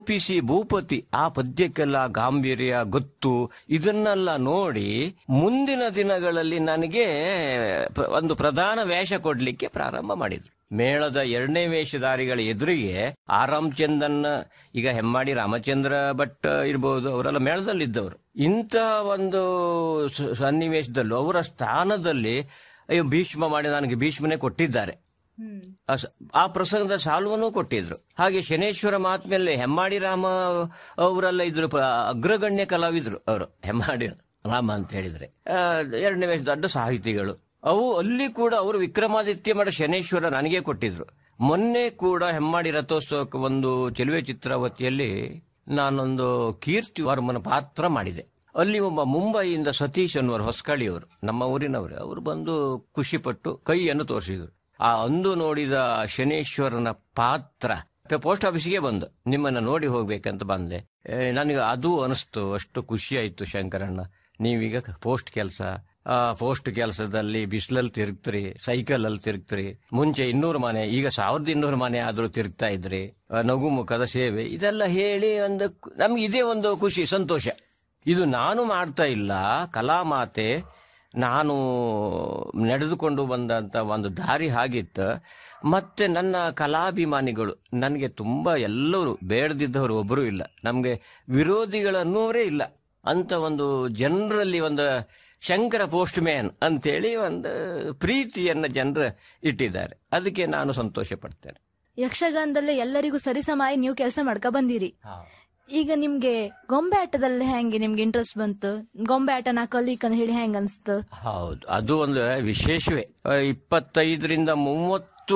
P C ಭೂಪತಿ ಆ ಪದ್ಯಕ್ಕೆಲ್ಲ ಗಾಂಭೀರ್ಯ ಗೊತ್ತು ಇದನ್ನೆಲ್ಲ ನೋಡಿ ಮುಂದಿನ ದಿನಗಳಲ್ಲಿ ನನಗೆ ಪ್ರ- ಒಂದು ಪ್ರಧಾನ ವೇಷ ಕೊಡ್ಲಿಕ್ಕೆ ಪ್ರಾರಂಭ ಮಾಡಿದ್ರು ಮೇಳದ ಎರಡನೇ ವೇಷಧಾರಿಗಳ ಎದುರಿಗೆ ಆರಾಮ್ ಚಂದನ್ ಈಗ ಹೆಮ್ಮಾಡಿ ರಾಮಚಂದ್ರ ಭಟ್ ಇರ್ಬೋದು ಅವರೆಲ್ಲ ಮೇಳದಲ್ಲಿದ್ದವರು ಇಂಥ ಒಂದು ಸ- ಸನ್ನಿವೇಶದಲ್ಲೂ ಅವರ ಸ್ಥಾನದಲ್ಲಿ ಅಯ್ಯೋ ಭೀಷ್ಮ ಮಾಡಿ ನನಗೆ ಭೀಷ್ಮನೇ ಕೊಟ್ಟಿದ್ದಾರೆ ಆ ಸ- ಆ ಪ್ರಸಂಗದ ಸಾಲ್ವನ್ನೂ ಕೊಟ್ಟಿದ್ರು ಹಾಗೆ ಶನೇಶ್ವರ ಮಾತ್ಮೇಲೆ ಹೆಮ್ಮಾಡಿ ರಾಮ ಅವರೆಲ್ಲ ಇದ್ರು ಪ- ಅಗ್ರಗಣ್ಯ ಕಲಾವಿದ್ರು ಅವರು ಹೆಮ್ಮಾಡಿ ರಾಮ ಅಂತ ಹೇಳಿದ್ರೆ ಆ, ಎರಡನೇ ವೇಷ ದೊಡ್ಡ ಸಾಹಿತಿಗಳು ಅವು ಅಲ್ಲಿ ಕೂಡ ಅವರು ವಿಕ್ರಮಾದಿತ್ಯ ಮಾಡ ಶನೇಶ್ವರ ನನಗೆ ಕೊಟ್ಟಿದ್ರು ಮೊನ್ನೆ ಕೂಡ ಹೆಮ್ಮಾಡಿ ರಥೋತ್ಸವಕ್ಕೆ ಒಂದು ಚೆಲುವೆ ಚಿತ್ರಾವತಿಯಲ್ಲಿ ನಾನೊಂದು ಕೀರ್ತಿ ವರ್ಮನ ಪಾತ್ರ ಮಾಡಿದೆ ಅಲ್ಲಿ ಒಬ್ಬ ಮುಂಬೈಯಿಂದ ಸತೀಶ್ ಅನ್ನುವರು ಹೊಸಕಳಿಯವರು ನಮ್ಮ ಊರಿನವರು ಅವರು ಬಂದು ಖುಷಿಪಟ್ಟು ಕೈಯನ್ನು ತೋರಿಸಿದ್ರು ಆ ಅಂದು ನೋಡಿದ ಶನೇಶ್ವರನ ಪಾತ್ರ ಪೋಸ್ಟ್ ಆಫೀಸ್ಗೆ ಬಂದು ನಿಮ್ಮನ್ನ ನೋಡಿ ಹೋಗ್ಬೇಕಂತ ಬಂದೆ ಏ, ನನಗೆ ಅದು ಅನಿಸ್ತು ಅಷ್ಟು ಖುಷಿ ಆಯ್ತು ಶಂಕರಣ್ಣ ನೀವೀಗ ಪೋಸ್ಟ್ ಕೆಲಸ ಆ ಪೋಸ್ಟ್ ಕೆಲಸದಲ್ಲಿ ಬಿಸಿಲಲ್ಲಿ ತಿರುಗ್ತೀರಿ ಸೈಕಲ್ ಅಲ್ಲಿ ತಿರುಗ್ತೀರಿ ಮುಂಚೆ ಇನ್ನೂರು ಮನೆ ಈಗ ಸಾವಿರದ ಇನ್ನೂರು ಮನೆ ಆದ್ರೂ ತಿರುಗ್ತಾ ಇದ್ರಿ ಆ, ನಗುಮುಖದ ಸೇವೆ ಇದೆಲ್ಲ ಹೇಳಿ ಒಂದು ಕು- ನಮ್ಗೆ ಇದೇ ಒಂದು ಖುಷಿ ಸಂತೋಷ ಇದು ನಾನು ಮಾಡ್ತಾ ಇಲ್ಲ ಕಲಾಮಾತೆ ನಾನು ನಡೆದುಕೊಂಡು ಬಂದಂತ ಒಂದು ದಾರಿ ಹಾಗಿತ್ತು ಮತ್ತೆ ನನ್ನ ಕಲಾಭಿಮಾನಿಗಳು ನನಗೆ ತುಂಬಾ ಎಲ್ಲರೂ ಬೇಡದಿದ್ದವರು ಒಬ್ಬರೂ ಇಲ್ಲ ನಮಗೆ ವಿರೋಧಿಗಳನ್ನೂರೇ ಇಲ್ಲ ಅಂತ ಒಂದು ಜನರಲ್ಲಿ ಒಂದು ಶಂಕರ ಪೋಸ್ಟ್ ಮ್ಯಾನ್ ಅಂತೇಳಿ ಒಂದು ಪ್ರೀತಿಯನ್ನ ಜನರು ಇಟ್ಟಿದ್ದಾರೆ ಅದಕ್ಕೆ ನಾನು ಸಂತೋಷ ಪಡ್ತೇನೆ ಯಕ್ಷಗಾನದಲ್ಲೇ ಎಲ್ಲರಿಗೂ ಸರಿಸಮಾಯಿ ನೀವು ಕೆಲಸ ಮಾಡ್ಕ ಬಂದಿರಿ ಈಗ ನಿಮ್ಗೆ ಗೊಂಬೆ ಆಟದಲ್ಲಿ ಹೆಂಗೆ ನಿಮ್ಗೆ ಇಂಟ್ರೆಸ್ಟ್ ಬಂತು ಗೊಂಬೆ ಆಟ ನಾ ಕಲಿಕಂತ ಹೇಳಿ ಹೆಂಗ್ ಅನ್ಸ್ತು ಹೌದು ಅದು ಒಂದು ವಿಶೇಷವೇ ಆ, ಇಪ್ಪತ್ತೈದರಿಂದ ಮೂವತ್ತು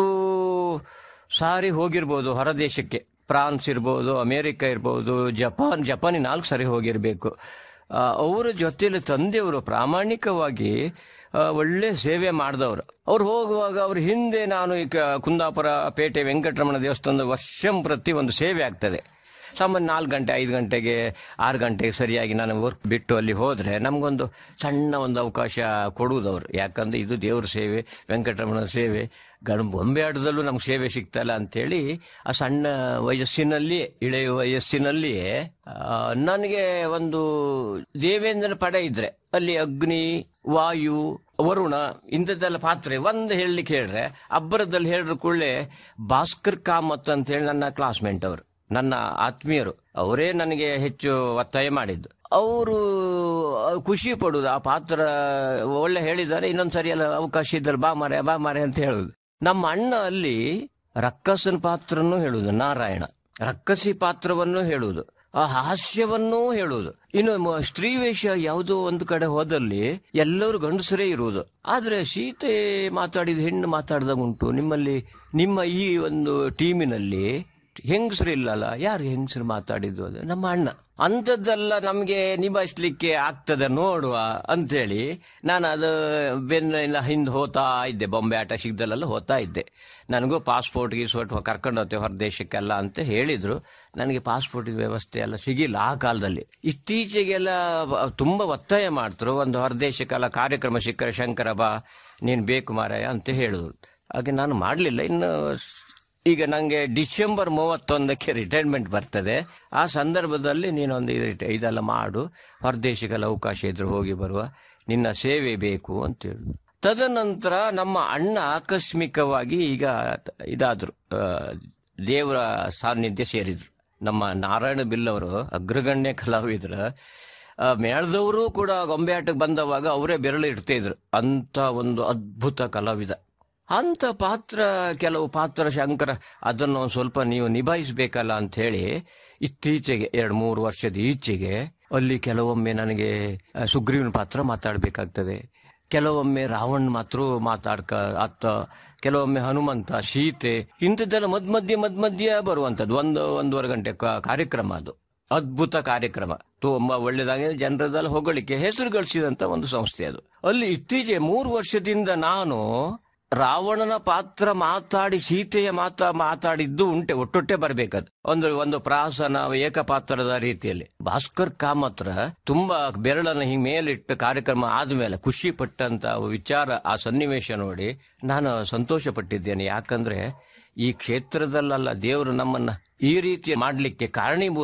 ಸಾರಿ ಹೋಗಿರ್ಬೋದು ಹೊರದೇಶಕ್ಕೆ ಫ್ರಾನ್ಸ್ ಇರ್ಬೋದು ಅಮೇರಿಕ ಇರ್ಬೋದು ಜಪಾನ್ ಜಪಾನಿ ನಾಲ್ಕು ಸಾರಿ ಹೋಗಿರ್ಬೇಕು ಆ, ಅವರ ಜೊತೆಲಿ ತಂದೆಯವರು ಪ್ರಾಮಾಣಿಕವಾಗಿ ಆ, ಒಳ್ಳೆ ಸೇವೆ ಮಾಡಿದವರು ಅವ್ರು ಹೋಗುವಾಗ ಅವ್ರ ಹಿಂದೆ ನಾನು ಈಗ ಕುಂದಾಪುರ ಪೇಟೆ ವೆಂಕಟರಮಣ ದೇವಸ್ಥಾನದ ವರ್ಷಂ ಪ್ರತಿ ಒಂದು ಸೇವೆ ಆಗ್ತದೆ ಸಾಮಾನ್ಯ ನಾಲ್ಕು ಗಂಟೆ ಐದು ಗಂಟೆಗೆ ಆರು ಗಂಟೆಗೆ ಸರಿಯಾಗಿ ನಾನು ವರ್ಕ್ ಬಿಟ್ಟು ಅಲ್ಲಿ ಹೋದ್ರೆ ನಮಗೊಂದು ಸಣ್ಣ ಒಂದು ಅವಕಾಶ ಕೊಡುವುದವ್ರು ಯಾಕಂದ್ರೆ ಇದು ದೇವ್ರ ಸೇವೆ ವೆಂಕಟರಮಣ ಸೇವೆ ಗಣ ಬೊಂಬೆ ಆಟದಲ್ಲೂ ನಮ್ಗೆ ಸೇವೆ ಸಿಗ್ತಲ್ಲ ಅಂತೇಳಿ ಆ ಸಣ್ಣ ವಯಸ್ಸಿನಲ್ಲಿಯೇ ಇಳೆಯ ವಯಸ್ಸಿನಲ್ಲಿಯೇ ಆ, ನನಗೆ ಒಂದು ದೇವೇಂದ್ರನ ಪಡೆ ಇದ್ರೆ ಅಲ್ಲಿ ಅಗ್ನಿ ವಾಯು ವರುಣ ಇಂಥದ್ದೆಲ್ಲ ಪಾತ್ರೆ ಒಂದು ಹೇಳಲಿಕ್ಕೆ ಹೇಳ್ರೆ ಅಬ್ಬರದಲ್ಲಿ ಹೇಳಿದ್ರು ಕೂಡಲೇ ಭಾಸ್ಕರ್ ಕಾಮತ್ ಅಂತ ಹೇಳಿ ನನ್ನ ಕ್ಲಾಸ್ಮೇಟ್ ಅವರು ನನ್ನ ಆತ್ಮೀಯರು ಅವರೇ ನನಗೆ ಹೆಚ್ಚು ಒತ್ತಾಯ ಮಾಡಿದ್ದು ಅವರು ಖುಷಿ ಪಡುದು ಆ ಪಾತ್ರ ಒಳ್ಳೆ ಹೇಳಿದ್ದಾರೆ ಇನ್ನೊಂದ್ಸರಿ ಎಲ್ಲ ಅವಕಾಶ ಇದ್ದಲ್ಲಿ ಬಾ ಮಾರೆ ಬಾ ಮಾರೆ ಅಂತ ಹೇಳುದು ನಮ್ಮ ಅಣ್ಣ ಅಲ್ಲಿ ರಕ್ಕಸನ ಪಾತ್ರನೂ ಹೇಳುದು ನಾರಾಯಣ ರಕ್ಕಸಿ ಪಾತ್ರವನ್ನು ಹೇಳುವುದು ಆ ಹಾಸ್ಯವನ್ನೂ ಹೇಳುವುದು ಇನ್ನು ಮ- ಸ್ತ್ರೀ ವೇಷ ಯಾವುದೋ ಒಂದು ಕಡೆ ಹೋದಲ್ಲಿ ಎಲ್ಲರೂ ಗಂಡಸರೇ ಇರುವುದು ಆದ್ರೆ ಸೀತೆ ಮಾತಾಡಿದ ಹೆಣ್ಣು ಮಾತಾಡ್ದಾಗ ಉಂಟು ನಿಮ್ಮಲ್ಲಿ ನಿಮ್ಮ ಈ ಒಂದು ಟೀಮಿನಲ್ಲಿ ಹೆಂಗಸರು ಇಲ್ಲಲ್ಲ ಯಾರು ಹೆಂಗಸರು ಮಾತಾಡಿದ್ದು ಅದು ನಮ್ಮ ಅಣ್ಣ ಅಂಥದ್ದೆಲ್ಲ ನಮಗೆ ನಿಭಾಯಿಸ್ಲಿಕ್ಕೆ ಆಗ್ತದೆ ನೋಡುವ ಅಂತೇಳಿ ನಾನು ಅದು ಬೆನ್ನಿನ ಹಿಂದೆ ಹೋಗ್ತಾ ಇದ್ದೆ ಬೊಂಬೆ ಆಟ ಸಿಗ್ದಲ್ಲೆಲ್ಲ ಹೋಗ್ತಾ ಇದ್ದೆ ನನಗೂ ಪಾಸ್ಪೋರ್ಟ್ ಗೀಸ್ಪೋರ್ಟ್ ಕರ್ಕೊಂಡು ಹೋಗ್ತೇವೆ ಹೊರ ದೇಶಕ್ಕೆಲ್ಲ ಅಂತ ಹೇಳಿದ್ರು ನನಗೆ ಪಾಸ್ಪೋರ್ಟ್ ವ್ಯವಸ್ಥೆ ಎಲ್ಲ ಸಿಗಿಲ್ಲ ಆ ಕಾಲದಲ್ಲಿ ಇತ್ತೀಚೆಗೆಲ್ಲ ಬ- ತುಂಬಾ ಒತ್ತಾಯ ಮಾಡ್ತರು ಒಂದು ಹೊರ ದೇಶಕ್ಕೆಲ್ಲ ಕಾರ್ಯಕ್ರಮ ಸಿಕ್ಕರೆ ಶಂಕರ ಬಾ ನೀನು ಬೇಕು ಮಾರಾಯ ಅಂತ ಹೇಳಿದ್ರು ಹಾಗೆ ನಾನು ಮಾಡಲಿಲ್ಲ ಇನ್ನು ಈಗ ನಂಗೆ ಡಿಸೆಂಬರ್ ಮೂವತ್ತೊಂದಕ್ಕೆ ರಿಟೈರ್ಮೆಂಟ್ ಬರ್ತದೆ ಆ ಸಂದರ್ಭದಲ್ಲಿ ನೀನೊಂದು ಇದು ರಿಟ- ಇದೆಲ್ಲ ಮಾಡು ಹೊರದೇಶಕ್ಕೆಲ್ಲ ಅವಕಾಶ ಇದ್ರೆ ಹೋಗಿ ಬರುವ ನಿನ್ನ ಸೇವೆ ಬೇಕು ಅಂತ ಹೇಳುದು ತದನಂತರ ನಮ್ಮ ಅಣ್ಣ ಆಕಸ್ಮಿಕವಾಗಿ ಈಗ ಇದಾದ್ರು ಆ, ದೇವರ ಸಾನ್ನಿಧ್ಯ ಸೇರಿದ್ರು ನಮ್ಮ ನಾರಾಯಣ ಬಿಲ್ ಅವರು ಅಗ್ರಗಣ್ಯ ಕಲಾವಿದ್ರ ಆ, ಮೇಳದವರು ಕೂಡ ಗೊಂಬೆ ಆಟಕ್ಕೆ ಬಂದವಾಗ ಅವರೇ ಬೆರಳು ಇಡ್ತಿದ್ರು ಅಂತ ಒಂದು ಅದ್ಭುತ ಕಲಾವಿದ ಅಂತ ಪಾತ್ರ ಕೆಲವು ಪಾತ್ರ ಶಂಕರ ಅದನ್ನು ಒಂದ್ ಸ್ವಲ್ಪ ನೀವು ನಿಭಾಯಿಸಬೇಕಲ್ಲ ಅಂತ ಹೇಳಿ ಇತ್ತೀಚೆಗೆ ಎರಡು ಮೂರು ವರ್ಷದ ಈಚೆಗೆ ಅಲ್ಲಿ ಕೆಲವೊಮ್ಮೆ ನನಗೆ ಆ, ಸುಗ್ರೀವನ ಪಾತ್ರ ಮಾತಾಡಬೇಕಾಗ್ತದೆ ಕೆಲವೊಮ್ಮೆ ರಾವಣ್ ಮಾತ್ರ ಮಾತಾಡ್ಕ ಅತ್ತ ಕೆಲವೊಮ್ಮೆ ಹನುಮಂತ ಸೀತೆ ಇಂಥದ್ದೆಲ್ಲ ಮದ್ ಮಧ್ಯೆ ಮದ್ ಮಧ್ಯೆ ಬರುವಂತದ್ದು ಒಂದು ಒಂದೂವರೆ ಗಂಟೆ ಕ- ಕಾರ್ಯಕ್ರಮ ಅದು ಅದ್ಭುತ ಕಾರ್ಯಕ್ರಮ ತುಂಬಾ ಒಳ್ಳೆದಾಗಿ ಜನರದೆಲ್ಲ ಹೊಗಳಿಕೆ ಹೆಸರು ಗಳಿಸಿದಂತ ಒಂದು ಸಂಸ್ಥೆ ಅದು ಅಲ್ಲಿ ಇತ್ತೀಚೆಗೆ ಮೂರು ವರ್ಷದಿಂದ ನಾನು ರಾವಣನ ಪಾತ್ರ ಮಾತಾಡಿ ಸೀತೆಯ ಮಾತ ಮಾತಾಡಿದ್ದು ಉಂಟೆ ಒಟ್ಟೊಟ್ಟೆ ಬರ್ಬೇಕದು ಒಂದು ಒಂದು ಪ್ರಾಸನ ಏಕಪಾತ್ರದ ರೀತಿಯಲ್ಲಿ ಭಾಸ್ಕರ್ ಕಾಮತ್ರ ತುಂಬಾ ಬೆರಳನ್ನ ಹಿಂಗ್ ಮೇಲಿಟ್ಟು ಕಾರ್ಯಕ್ರಮ ಆದ್ಮೇಲೆ ಖುಷಿ ಪಟ್ಟಂತ ವಿಚಾರ ಆ ಸನ್ನಿವೇಶ ನೋಡಿ ನಾನು ಸಂತೋಷ ಪಟ್ಟಿದ್ದೇನೆ ಯಾಕಂದ್ರೆ ಈ ಕ್ಷೇತ್ರದಲ್ಲ ದೇವರು ನಮ್ಮನ್ನ ಈ ರೀತಿ ಮಾಡಲಿಕ್ಕೆ ಕಾರಣೀಭೂತ